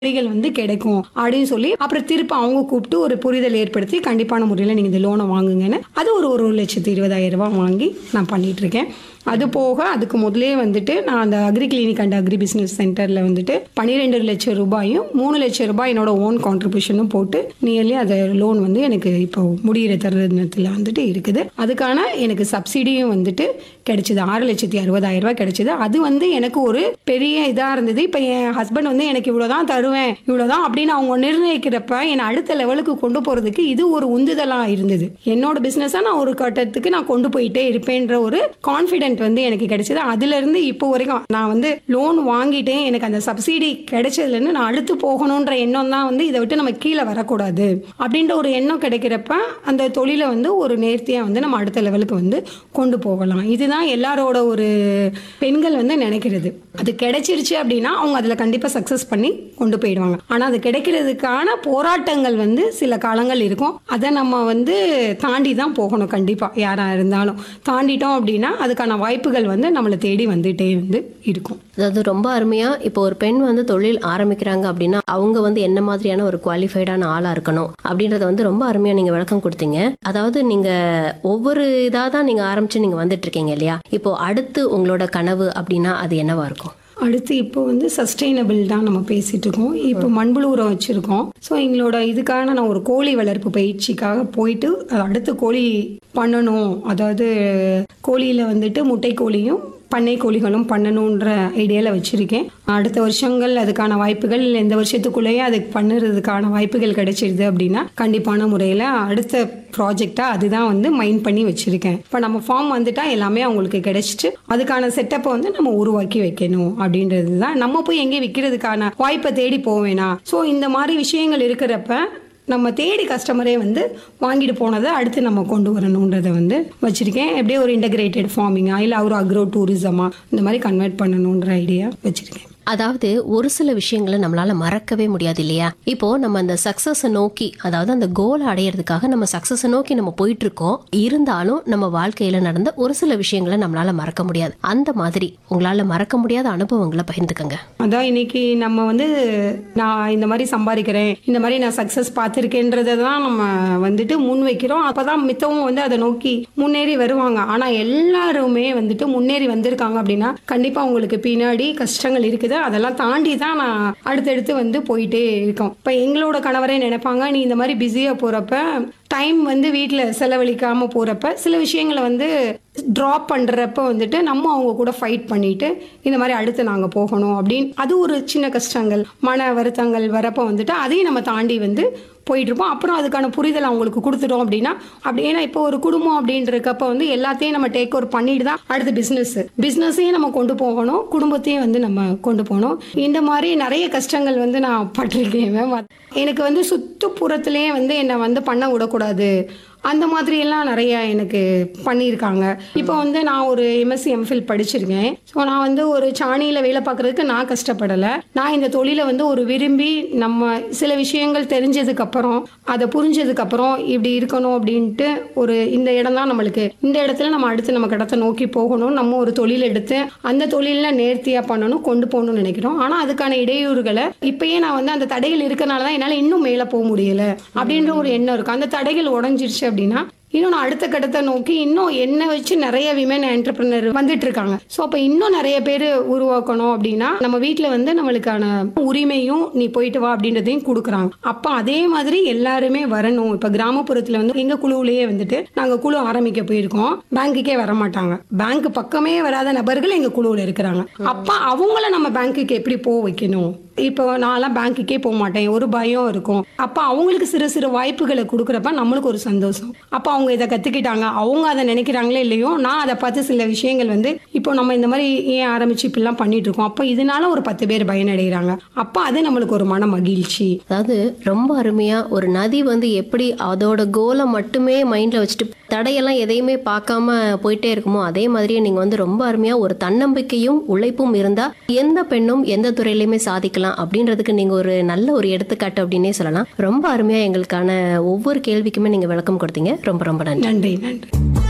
வழிகள் வந்து கிடைக்கும் அப்படின்னு சொல்லி அப்புறம் திருப்பி அவங்க கூப்பிட்டு ஒரு புரிதல் ஏற்படுத்தி கண்டிப்பான முறையில் நீங்கள் இந்த லோனை வாங்குங்கன்னு அது ஒரு ஒரு லட்சத்து இருபதாயிரம் ரூபாய் வாங்கி நான் பண்ணிட்டு இருக்கேன் அது போக அதுக்கு முதலே வந்துட்டு நான் அந்த agri clinic and agri business சென்டரில் வந்துட்டு பன்னிரெண்டு லட்சம் ரூபாயும் மூணு லட்சம் ரூபாய் என்னோட ஓன் கான்ட்ரிபியூஷனும் போட்டு நியர்லி அந்த லோன் வந்து எனக்கு இப்போ முடிகிற தருணத்தில் வந்துட்டு இருக்குது அதுக்கான எனக்கு சப்சிடியும் வந்துட்டு கிடைச்சிது ஆறு லட்சத்தி அறுபதாயிரம் ரூபாய் கிடைச்சிது அது வந்து எனக்கு ஒரு பெரிய இதாக இருந்தது இப்போ என் ஹஸ்பண்ட் வந்து எனக்கு இவ்வளோதான் தருவேன் இவ்வளோதான் அப்படின்னு அவங்க நிர்ணயிக்கிறப்ப என்னை அடுத்த லெவலுக்கு கொண்டு போகிறதுக்கு இது ஒரு உந்துதலாக இருந்தது என்னோட பிஸ்னஸாக நான் ஒரு கட்டத்துக்கு நான் கொண்டு போயிட்டே இருப்பேன்ற ஒரு கான்ஃபிடென்ட் வந்து எனக்கு கிடைச்சது அதுலேருந்து இப்போ வரைக்கும் நான் வந்து லோன் வாங்கிட்டேன் எனக்கு அந்த சப்சிடி கிடைச்சதுலேருந்து நான் அடுத்து போகணுன்ற எண்ணம் தான் வந்து இதை விட்டு நம்ம கீழே வரக்கூடாது அப்படின்ற ஒரு எண்ணம் கிடைக்கிறப்ப அந்த தொழிலை வந்து ஒரு நேர்த்தியாக வந்து நம்ம அடுத்த லெவலுக்கு வந்து கொண்டு போகலாம் இதுதான் எல்லாரோட ஒரு பெண்கள் வந்து நினைக்கிறது அது கிடைச்சிருச்சு அப்படின்னா அவங்க அதில் கண்டிப்பாக சக்ஸஸ் பண்ணி கொண்டு போயிடுவாங்க ஆனால் அது கிடைக்கிறதுக்கான போராட்டங்கள் வந்து சில காலங்கள் இருக்கும் அதை நம்ம வந்து தாண்டி தான் போகணும் கண்டிப்பாக யாராக இருந்தாலும் தாண்டிட்டோம் அப்படின்னா அதுக்கான வாய்ப்புகள் வந்து நம்மளை தேடி வந்துட்டே வந்து இருக்கும் அதாவது ரொம்ப அருமையா இப்போ ஒரு பெண் வந்து தொழில் ஆரம்பிக்கிறாங்க அப்படின்னா அவங்க வந்து என்ன மாதிரியான ஒரு குவாலிஃபைடான ஆளா இருக்கணும் அப்படின்றத வந்து ரொம்ப அருமையா நீங்க விளக்கம் கொடுத்தீங்க அதாவது நீங்க ஒவ்வொரு இதா தான் நீங்க ஆரம்பிச்சு நீங்க வந்துட்டு இருக்கீங்க இல்லையா இப்போ அடுத்து உங்களோட கனவு அப்படின்னா அது என்னவா இருக்கும் அடுத்து இப்போ வந்து சஸ்டைனபிள் தான் நம்ம பேசிட்டு இருக்கோம் இப்போ மண்புழு உரம் வச்சிருக்கோம் ஸோ எங்களோட இதுக்கான நான் ஒரு கோழி வளர்ப்பு பயிற்சிக்காக போயிட்டு அது அடுத்து கோழி பண்ணணும் அதாவது கோழியில் வந்துட்டு முட்டை கோழியும் பண்ணை கோழிகளும் பண்ணணுன்ற ஐடியாவில் வச்சுருக்கேன் அடுத்த வருஷங்கள் அதுக்கான வாய்ப்புகள் இல்லை இந்த வருஷத்துக்குள்ளேயே அதுக்கு பண்ணுறதுக்கான வாய்ப்புகள் கிடைச்சிருது அப்படின்னா கண்டிப்பான முறையில் அடுத்த ப்ராஜெக்டாக அதுதான் வந்து மைண்ட் பண்ணி வச்சுருக்கேன் இப்போ நம்ம ஃபார்ம் வந்துட்டா எல்லாமே அவங்களுக்கு கிடைச்சிட்டு அதுக்கான செட்டப்பை வந்து நம்ம உருவாக்கி வைக்கணும் அப்படின்றது தான் நம்ம போய் எங்கேயும் விற்கிறதுக்கான வாய்ப்பை தேடி போவேனா ஸோ இந்த மாதிரி விஷயங்கள் இருக்கிறப்ப நம்ம தேடி கஸ்டமரே வந்து வாங்கிட்டு போனதை அடுத்து நம்ம கொண்டு வரணுன்றதை வந்து வச்சுருக்கேன் எப்படியே ஒரு இன்டகிரேட்டட் ஃபார்மிங்கா இல்லை ஒரு அக்ரோ டூரிசமா இந்த மாதிரி கன்வெர்ட் பண்ணணுன்ற ஐடியா வச்சுருக்கேன் அதாவது ஒரு சில விஷயங்களை நம்மளால மறக்கவே முடியாது இல்லையா இப்போ நம்ம அந்த சக்சஸை நோக்கி அதாவது அந்த கோலை அடையிறதுக்காக நம்ம சக்சஸை நோக்கி நம்ம போயிட்டு இருக்கோம் இருந்தாலும் நம்ம வாழ்க்கையில நடந்த ஒரு சில விஷயங்களை நம்மளால மறக்க முடியாது அந்த மாதிரி உங்களால மறக்க முடியாத அனுபவங்களை பகிர்ந்துக்கங்க அதான் இன்னைக்கு நம்ம வந்து நான் இந்த மாதிரி சம்பாதிக்கிறேன் இந்த மாதிரி நான் சக்ஸஸ் பார்த்துருக்கேன்றதை தான் நம்ம வந்துட்டு முன் வைக்கிறோம் அப்போ தான் மித்தவும் வந்து அதை நோக்கி முன்னேறி வருவாங்க ஆனால் எல்லாருமே வந்துட்டு முன்னேறி வந்திருக்காங்க அப்படின்னா கண்டிப்பாக உங்களுக்கு பின்னாடி கஷ்டங்கள் இருக்குது அதெல்லாம் தாண்டி தான் நான் அடுத்தடுத்து வந்து போயிட்டே இருக்கோம் இப்போ எங்களோட கணவரே நினைப்பாங்க நீ இந்த மாதிரி பிஸியாக போகிறப்ப டைம் வந்து வீட்டில் செலவழிக்காம போகிறப்ப சில விஷயங்களை வந்து ட்ராப் பண்ணுறப்ப வந்துட்டு நம்ம அவங்க கூட ஃபைட் பண்ணிட்டு இந்த மாதிரி அடுத்து நாங்கள் போகணும் அப்படின்னு அது ஒரு சின்ன கஷ்டங்கள் மன வருத்தங்கள் வரப்போ வந்துட்டு அதையும் நம்ம தாண்டி வந்து போயிட்டு இருப்போம் அப்புறம் அதுக்கான புரிதல் அவங்களுக்கு கொடுத்துட்டோம் அப்படின்னா அப்படி ஏன்னா இப்போ ஒரு குடும்பம் அப்படின்றக்கப்ப வந்து எல்லாத்தையும் நம்ம டேக் ஓவர் பண்ணிட்டு தான் அடுத்து பிஸ்னஸ் பிஸ்னஸையும் நம்ம கொண்டு போகணும் குடும்பத்தையும் வந்து நம்ம கொண்டு போகணும் இந்த மாதிரி நிறைய கஷ்டங்கள் வந்து நான் பட்டிருக்கேன் மேம் எனக்கு வந்து சுற்றுப்புறத்துலேயே வந்து என்னை வந்து பண்ண விடக்கூடாது அந்த மாதிரி எல்லாம் நிறைய எனக்கு பண்ணியிருக்காங்க இப்போ வந்து நான் ஒரு எம்எஸ்சி எம்ஃபில் படிச்சிருக்கேன் ஸோ நான் வந்து ஒரு சாணியில் வேலை பார்க்குறதுக்கு நான் கஷ்டப்படலை நான் இந்த தொழிலை வந்து ஒரு விரும்பி நம்ம சில விஷயங்கள் தெரிஞ்சதுக்கப்புறம் அதை புரிஞ்சதுக்கப்புறம் இப்படி இருக்கணும் அப்படின்ட்டு ஒரு இந்த இடம் தான் நம்மளுக்கு இந்த இடத்துல நம்ம அடுத்து நம்ம கடத்தை நோக்கி போகணும் நம்ம ஒரு தொழில் எடுத்து அந்த தொழிலில் நேர்த்தியாக பண்ணணும் கொண்டு போகணும்னு நினைக்கிறோம் ஆனால் அதுக்கான இடையூறுகளை இப்பயே நான் வந்து அந்த தடைகள் இருக்கனால தான் என்னால் இன்னும் மேலே போக முடியல அப்படின்ற ஒரு எண்ணம் இருக்கு அந்த தடைகள் உடஞ்சிருச்சு அப்படின்னா இன்னும் நான் அடுத்த கட்டத்தை நோக்கி இன்னும் என்ன வச்சு நிறைய விமன் என்டர்பிரினர் வந்துட்டு இருக்காங்க ஸோ அப்போ இன்னும் நிறைய பேர் உருவாக்கணும் அப்படின்னா நம்ம வீட்டில் வந்து நம்மளுக்கான உரிமையும் நீ போயிட்டு வா அப்படின்றதையும் கொடுக்குறாங்க அப்போ அதே மாதிரி எல்லாருமே வரணும் இப்போ கிராமப்புறத்தில் வந்து எங்கள் குழுவிலேயே வந்துட்டு நாங்கள் குழு ஆரம்பிக்க போயிருக்கோம் பேங்க்குக்கே வர மாட்டாங்க பேங்க் பக்கமே வராத நபர்கள் எங்கள் குழுவில் இருக்கிறாங்க அப்போ அவங்கள நம்ம பேங்க்குக்கு எப்படி போக வைக்கணும் இப்போ நான்லாம் பேங்க்குக்கே போக மாட்டேன் ஒரு பயம் இருக்கும் அப்போ அவங்களுக்கு சிறு சிறு வாய்ப்புகளை கொடுக்குறப்ப நம்மளுக்கு ஒரு சந்தோஷம் அப்போ அவங்க இதை கற்றுக்கிட்டாங்க அவங்க அதை நினைக்கிறாங்களே இல்லையோ நான் அதை பார்த்து சில விஷயங்கள் வந்து இப்போ நம்ம இந்த மாதிரி ஏன் ஆரம்பிச்சு இப்படிலாம் பண்ணிட்டு இருக்கோம் அப்போ இதனால ஒரு பத்து பேர் பயனடைகிறாங்க அப்போ அது நம்மளுக்கு ஒரு மன மகிழ்ச்சி அதாவது ரொம்ப அருமையா ஒரு நதி வந்து எப்படி அதோட கோலை மட்டுமே மைண்ட்ல வச்சுட்டு தடையெல்லாம் எதையுமே பார்க்காம போயிட்டே இருக்குமோ அதே மாதிரியே நீங்க வந்து ரொம்ப அருமையா ஒரு தன்னம்பிக்கையும் உழைப்பும் இருந்தா எந்த பெண்ணும் எந்த துறையிலுமே சாதிக்கலாம் அப்படின்றதுக்கு நீங்க ஒரு நல்ல ஒரு எடுத்துக்காட்டு அப்படின்னே சொல்லலாம் ரொம்ப அருமையா எங்களுக்கான ஒவ்வொரு கேள்விக்குமே நீங்க விளக்கம் கொடுத்தீங்க ரொம்ப ரொம்ப நன்றி நன்றி நன்றி